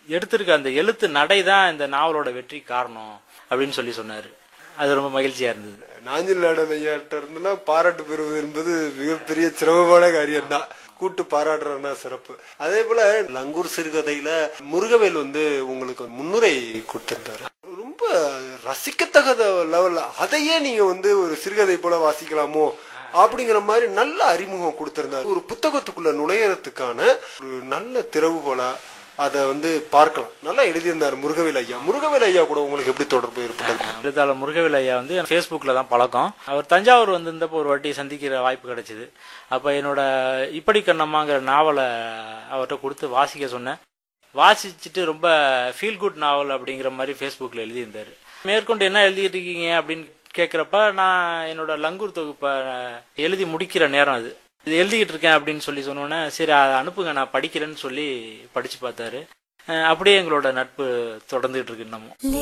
எடுத்திருக்க அந்த எழுத்து நடை தான் இந்த நாவலோட வெற்றி காரணம் அப்படின்னு சொல்லி சொன்னாரு அது ரொம்ப மகிழ்ச்சியா இருந்தது நாஞ்சில் நாடன் ஐயாட்ட இருந்தெல்லாம் பாராட்டு பெறுவது என்பது மிகப்பெரிய சிரமமான காரியம் தான் கூட்டு பாராட்டுறதுனா சிறப்பு அதே போல லங்கூர் சிறுகதையில முருகவேல் வந்து உங்களுக்கு முன்னுரை கொடுத்திருந்தாரு ரொம்ப ரசிக்கத்தகத லெவல்ல அதையே நீங்க வந்து ஒரு சிறுகதை போல வாசிக்கலாமோ அப்படிங்கிற மாதிரி நல்ல அறிமுகம் கொடுத்திருந்தாரு ஒரு புத்தகத்துக்குள்ள நுழையறதுக்கான ஒரு நல்ல திறவுகோலா அதை வந்து பார்க்கலாம் நல்லா எழுதியிருந்தாரு முருகவேல் ஐயா முருகவேல் ஐயா கூட உங்களுக்கு எப்படி தொடர்பு ஏற்பட்டது எழுத்தாளர் முருகவேல் ஐயா வந்து ஃபேஸ்புக்கில் தான் பழக்கம் அவர் தஞ்சாவூர் வந்திருந்தப்போ ஒரு வாட்டி சந்திக்கிற வாய்ப்பு கிடைச்சிது அப்போ என்னோட இப்படி கண்ணம்மாங்கிற நாவலை அவர்கிட்ட கொடுத்து வாசிக்க சொன்னேன் வாசிச்சுட்டு ரொம்ப ஃபீல் குட் நாவல் அப்படிங்கிற மாதிரி ஃபேஸ்புக்கில் எழுதியிருந்தார் மேற்கொண்டு என்ன எழுதிட்டு இருக்கீங்க அப்படின்னு கேட்குறப்ப நான் என்னோட லங்கூர் தொகுப்பை எழுதி முடிக்கிற நேரம் அது இது எழுதிக்கிட்டு இருக்கேன் அப்படின்னு சொல்லி சொன்னோன்னே சரி அதை அனுப்புங்க நான் படிக்கிறேன்னு சொல்லி படித்து பார்த்தாரு அஹ் அப்படியே எங்களோட நட்பு தொடர்ந்துகிட்டு இருக்கு இன்னமும்